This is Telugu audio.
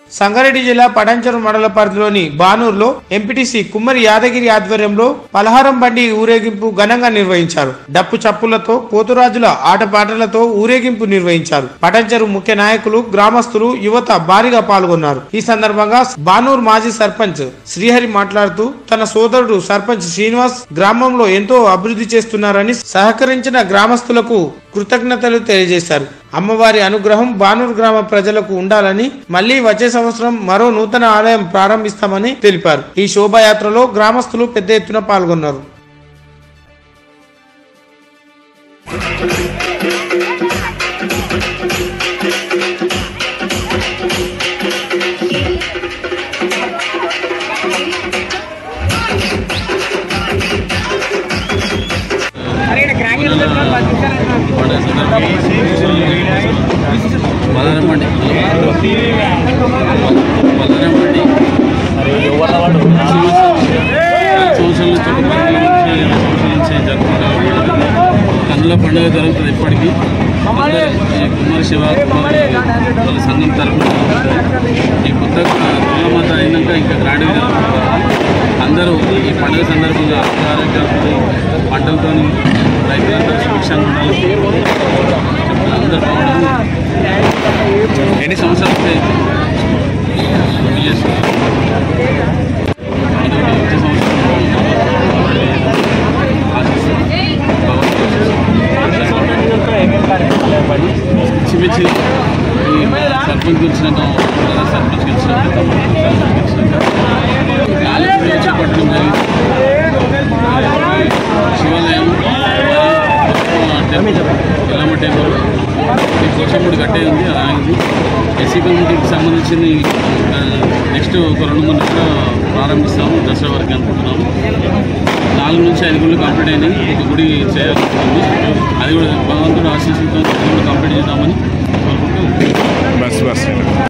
సంగారెడ్డి జిల్లా పటాంచెరు మండల పరిధిలోని బానూరులో ఎంపీటీసీ కుమ్మరి యాదగిరి ఆధ్వర్యంలో పలహారం బండి ఊరేగింపు ఘనంగా నిర్వహించారు డప్పు చప్పులతో పోతురాజుల ఆటపాటలతో ఊరేగింపు నిర్వహించారు పటాంచెరు ముఖ్య నాయకులు గ్రామస్తులు యువత భారీగా పాల్గొన్నారు ఈ సందర్భంగా బానూరు మాజీ సర్పంచ్ శ్రీహరి మాట్లాడుతూ తన సోదరుడు సర్పంచ్ శ్రీనివాస్ గ్రామంలో ఎంతో అభివృద్ధి చేస్తున్నారని సహకరించిన గ్రామస్తులకు కృతజ్ఞతలు తెలియజేశారు అమ్మవారి అనుగ్రహం బానూరు గ్రామ ప్రజలకు ఉండాలని మళ్లీ వచ్చే సంవత్సరం మరో నూతన ఆలయం ప్రారంభిస్తామని తెలిపారు ఈ శోభాయాత్రలో గ్రామస్తులు పెద్ద ఎత్తున పాల్గొన్నారు బలరమండి బలరమండి సంవత్సరాల నుంచి ఒక పది నుంచి సంవత్సరాల నుంచి జరుపుకుంటారు కన్నుల పండుగ జరుగుతుంది ఇప్పటికీ అందరూ ఈ కుమారి శివ కుమారి వాళ్ళ సంఘం తరఫున ఈ కొత్త కులమాత అయినాక ఇంకా గ్రాండ్గా జరుపుకుంటారు అందరూ ఈ పండుగ సందర్భంగా ఆరోగ్యాలతో పంటలతో రైతులందరూ సుభిక్షంగా ఉండాలి అందరూ బాగుండాలి ఎన్ని సంవత్సరాలు అవుతాయి? Yes. ఇది ఒకటి వచ్చే సంవత్సరం ఆశిస్తాం. భగవంతుడు చిమిచి ఈ సర్పంచ్ గెలిచినాక సర్పంచ్ గెలిచినాక సర్పంచ్ గెలిచినాక గాలికి చేపట్టడం జరిగింది శివాలయం టెంపుల్ ఎల్లమ్మ టెంపుల్ ఈ కోసంపూడి కట్టే ఉంది అది ఆగింది ఎస్సీ కమ్యూనిటీకి సంబంధించింది నెక్స్ట్ ఒక రెండు మూడు నెలలు ప్రారంభిస్తాము దసరా వరకు అనుకుంటున్నాము నాలుగు నుంచి ఐదు గుళ్ళు కంప్లీట్ అయినాయి ఒక గుడి చేయాలనుకుంటుంది అది కూడా భగవంతుడు ఆశీస్సులతో అది కూడా కంప్లీట్ చేద్దామని కోరుకుంటూ బస్ బస్